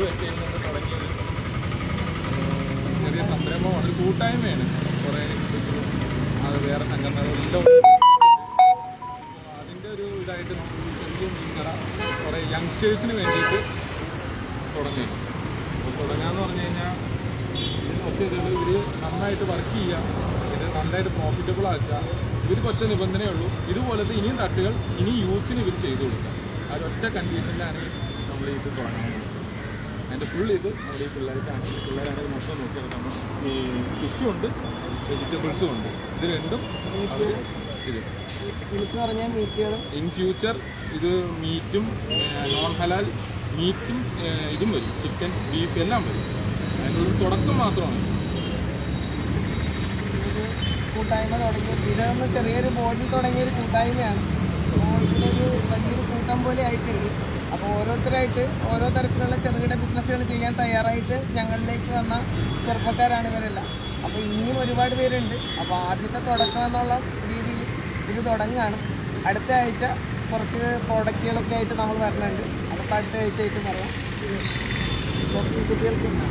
വെച്ചതിൽ നിന്ന് തുടങ്ങിയത് ചെറിയ സംരംഭമാണ് ഒരു കൂട്ടായ്മയാണ് കുറേ ഹിന്ദുക്കളും അത് വേറെ സംഘടനകളെല്ലാം അതിൻ്റെ ഒരു ഇതായിട്ട് നമ്മൾ ചെറിയ മീൻകട കുറേ യങ്സ്റ്റേഴ്സിന് വേണ്ടിയിട്ട് തുടങ്ങി അപ്പോൾ തുടങ്ങാന്ന് പറഞ്ഞു കഴിഞ്ഞാൽ ഇതിനൊക്കെ ഇതിൽ ഇവർ നന്നായിട്ട് വർക്ക് ചെയ്യുക ഇത് നന്നായിട്ട് പ്രോഫിറ്റബിൾ ആക്കുക ഇവർക്ക് ഒറ്റ നിബന്ധനയേ ഉള്ളൂ ഇതുപോലത്തെ ഇനിയും തട്ടുകൾ ഇനി യൂത്ത്സിന് ഇവർ ചെയ്തു കൊടുക്കുക ആ ഒറ്റ കണ്ടീഷനിലാണ് നമ്മൾ ഇത് തുടങ്ങുന്നത് അതിൻ്റെ ഫുൾ ഇത് നമ്മുടെ ഈ പിള്ളേർക്കാണെങ്കിൽ പിള്ളേരാണെങ്കിൽ മൊത്തം നോക്കിയെടുക്കണം ഈ ഫിഷും ഉണ്ട് വെജിറ്റബിൾസും ഉണ്ട് ഇത് രണ്ടും അവർ ഇത് വിളിച്ചു പറഞ്ഞാൽ മീറ്റുകളും ഇൻ ഫ്യൂച്ചർ ഇത് മീറ്റും നോൺ ഹലാൽ മീറ്റ്സും ഇതും വരും ചിക്കൻ ബീഫ് എല്ലാം വരും അതിൻ്റെ ഒരു തുടക്കം മാത്രമാണ് ഒരു കൂട്ടായ്മ തുടങ്ങി ഇതെന്ന് ചെറിയൊരു ബോർഡിൽ തുടങ്ങിയ ഒരു കൂട്ടായ്മയാണ് അപ്പോൾ ഇതിലൊരു വലിയൊരു കൂട്ടം പോലെ ആയിട്ടുണ്ട് അപ്പോൾ ഓരോരുത്തരായിട്ട് ഓരോ തരത്തിലുള്ള ചെറുകിട ബിസിനസ്സുകൾ ചെയ്യാൻ തയ്യാറായിട്ട് ഞങ്ങളിലേക്ക് വന്ന ചെറുപ്പക്കാരാണ് ഇവരെല്ലാം അപ്പോൾ ഇനിയും ഒരുപാട് പേരുണ്ട് അപ്പോൾ ആദ്യത്തെ തുടക്കം എന്നുള്ള രീതിയിൽ ഇത് തുടങ്ങുകയാണ് അടുത്ത ആഴ്ച കുറച്ച് പ്രോഡക്റ്റുകളൊക്കെ ആയിട്ട് നമ്മൾ വരുന്നുണ്ട് അതിപ്പോൾ അടുത്ത ആഴ്ച ആയിട്ട് പറയാം കുറച്ച് കുട്ടികൾക്കുണ്ട്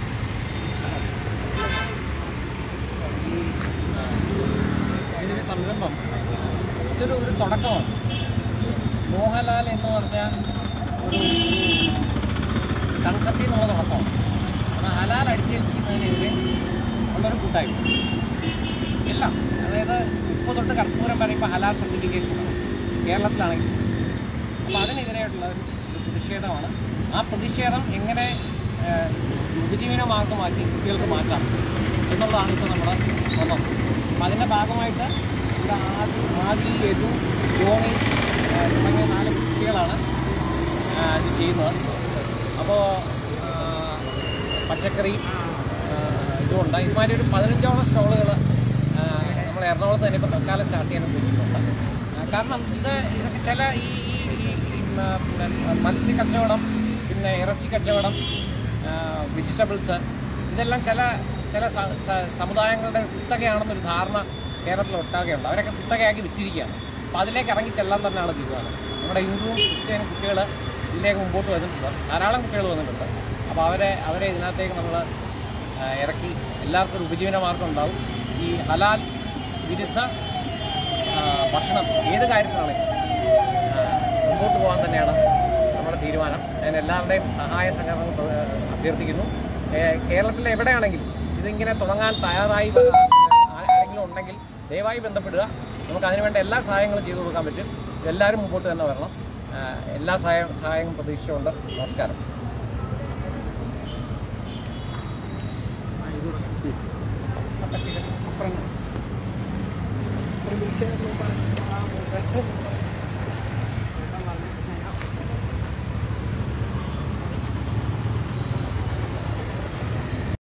ഇതിനൊരു സംരംഭം ഇതൊരു ഒരു തുടക്കമാണ് മോഹൻലാൽ എന്ന് പറഞ്ഞ ഒരു കൺസെപ്റ്റിൽ നിന്നുള്ള തുടക്കമാണ് അത് ഹലാൽ അടിച്ചേൽപ്പിക്കുന്നതിനെതിരെ ഉള്ളൊരു കൂട്ടായ്മ എല്ലാം അതായത് ഉപ്പ് തൊട്ട് കർപ്പൂരം വരെ ഇപ്പോൾ ഹലാൽ സർട്ടിഫിക്കേഷൻ ഉണ്ട് കേരളത്തിലാണെങ്കിൽ അപ്പോൾ അതിനെതിരെയുള്ള ഒരു ഒരു പ്രതിഷേധമാണ് ആ പ്രതിഷേധം എങ്ങനെ ഏഹ്, ഉപജീവനമാർഗമാക്കി കുട്ടികൾക്ക് മാറ്റാം എന്നുള്ളതാണ് ഇപ്പോൾ നമ്മൾ വന്നത് അപ്പോൾ അതിൻ്റെ ഭാഗമായിട്ട് ഇവിടെ ആദി ആദി യദു ജോണി ഏഹ്, തുടങ്ങിയ നാല് കുട്ടികളാണ് ഏഹ്, ഇത് ചെയ്യുന്നത് അപ്പോൾ പച്ചക്കറി ഏഹ്, ഇതുമുണ്ട് ഇതുമാതിരി ഒരു പതിനഞ്ചോളം സ്റ്റോളുകൾ നമ്മൾ എറണാകുളത്ത് തന്നെ ഇപ്പോൾ തൽക്കാലം സ്റ്റാർട്ട് ചെയ്യാൻ ഉദ്ദേശിച്ചിട്ടുണ്ട് ആ, കാരണം ഇത് ഇതൊക്കെ ചില ഈ ഈ ഈ- ഈ മ- പിന്നെ മത്സ്യ കച്ചവടം പിന്നെ ഇറച്ചി കച്ചവടം വെജിറ്റബിൾസ് ഇതെല്ലാം ചില ചില സ- സ- സമുദായങ്ങളുടെ കുത്തകയാണെന്നൊരു ധാരണ കേരളത്തിൽ ഒട്ടാകെയുണ്ട് അവരൊക്കെ കുത്തകയാക്കി വെച്ചിരിക്കുകയാണ് അപ്പോൾ അതിലേക്ക് ഇറങ്ങി ചെല്ലാൻ തന്നെയാണ് തീരുമാനം നമ്മുടെ ഹിന്ദുവും ക്രിസ്ത്യാനും കുട്ടികൾ ഇതിലേക്ക് മുമ്പോട്ട് വരുന്നുണ്ട് ധാരാളം കുട്ടികൾ വന്നിട്ടുണ്ട് അപ്പോൾ അവരെ അവരെ ഇതിനകത്തേക്ക് നമ്മൾ ഇറക്കി എല്ലാവർക്കും ഒരു ഉപജീവന മാർഗം ഉണ്ടാവും ഈ ഹലാൽ വിരുദ്ധ ആ, ഭക്ഷണം ഏത് കാര്യത്തിലാണെങ്കിലും ആ, മുമ്പോട്ട് പോകാൻ തന്നെയാണ് നമ്മുടെ തീരുമാനം ഞാൻ എല്ലാവരുടെയും സഹായ സഹകരണം പ്ര- അഭ്യർത്ഥിക്കുന്നു ഏ, കേരളത്തിൽ എവിടെയാണെങ്കിലും ഇതിങ്ങനെ തുടങ്ങാൻ തയ്യാറായി വ- ആ- ആരെങ്കിലും ഉണ്ടെങ്കിൽ ദയവായി ബന്ധപ്പെടുക നമുക്ക് അതിനുവേണ്ട എല്ലാ സഹായങ്ങളും ചെയ്തു കൊടുക്കാൻ പറ്റും എല്ലാവരും മുമ്പോട്ട് തന്നെ വരണം ആ, എല്ലാ സഹായ സഹായങ്ങളും പ്രതീക്ഷിച്ചുകൊണ്ട് നമസ്കാരം അപ്പുറം പ്രതീക്ഷ